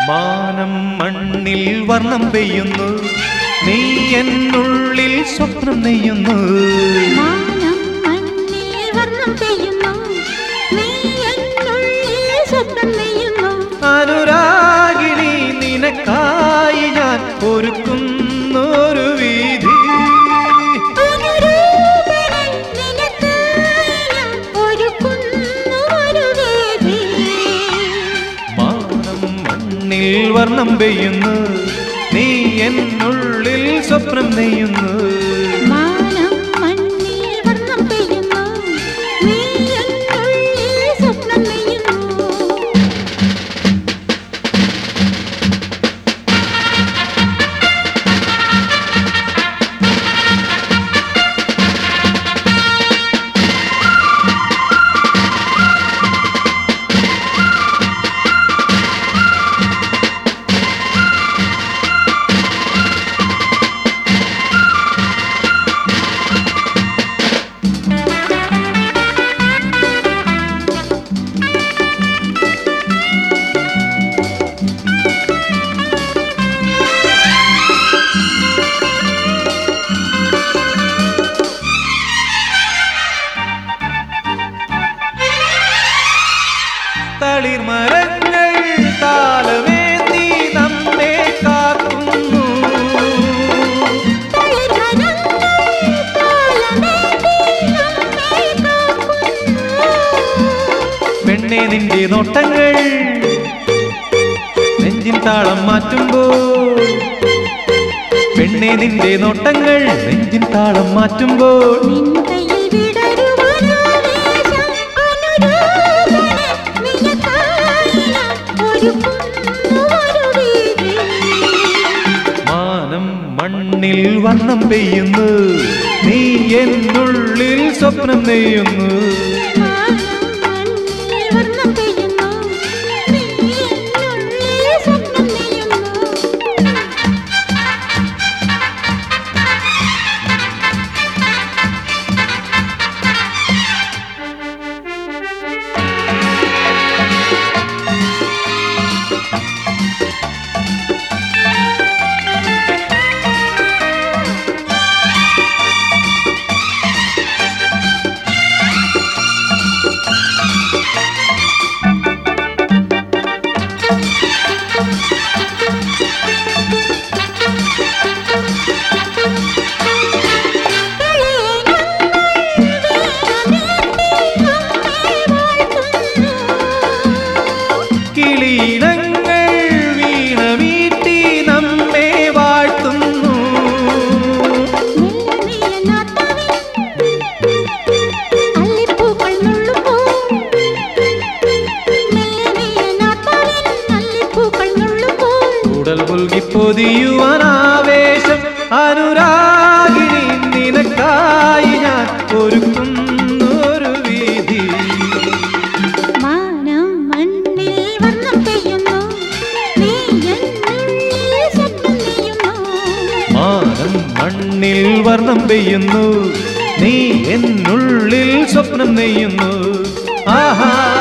മാനം മണ്ണിൽ വർണ്ണം പെയ്യുന്നു നീ എന്നുള്ളിൽ സ്വപ്നം നെയ്യുന്നു മാനം മണ്ണിൽ വർണ്ണം പെയ്യുന്നു നീ എന്നുള്ളിൽ സ്വപ്നം നെയ്യുന്നു അനുരാഗിണി നിനക്കായി ഞാൻ ഒരുക്കുന്നു ഒരു വീതി അനുരൂപനെ നിനക്കായി ഞാൻ ഒരുക്കുന്നു ഒരു വേദി. മാനം മണ്ണിൽ വർണ്ണം പെയ്യുന്നു നീ എന്നുള്ളിൽ സ്വപ്നം നെയ്യുന്നു മാനം മണ്ണിൽ വർണ്ണം പെയ്യുന്നു നീ എന്നുള്ളിൽ സ്വപ്നം നെയ്യുന്നു തളിർമരങ്ങൾ താലമേന്തി നമ്മെ കാക്കുന്നു പെണ്ണെ നിന്റെ നോട്ടങ്ങൾ നെഞ്ചിൻ താളം മാറ്റുമ്പോൾ പെണ്ണെ നിന്റെ നോട്ടങ്ങൾ നെഞ്ചിൻ താളം മാറ്റുമ്പോൾ മാനം മണ്ണിൽ വണ്ണം പെയ്യുന്നു നീ എന്നുള്ളിൽ സ്വപ്നം നെയ്യുന്നു കിളീനങ്ങൾ വീണ വീട്ടി നമ്മെ വാഴ്ത്തുന്നു ഉടൽ പുൽകി പൊതിയുവാൻ ആവേശം അനുരാഗിണി നിനക്കായി ഞാൻ ഒരുക്കുന്നു ഒരു വീതി മാനം മണ്ണിൽ വർണ്ണം പെയ്യുന്നു നീ എന്നുള്ളിൽ സ്വപ്നം നെയ്യുന്നു മാനം മണ്ണിൽ വർണ്ണം പെയ്യുന്നു നീ എന്നുള്ളിൽ സ്വപ്നം നെയ്യുന്നു ആഹാ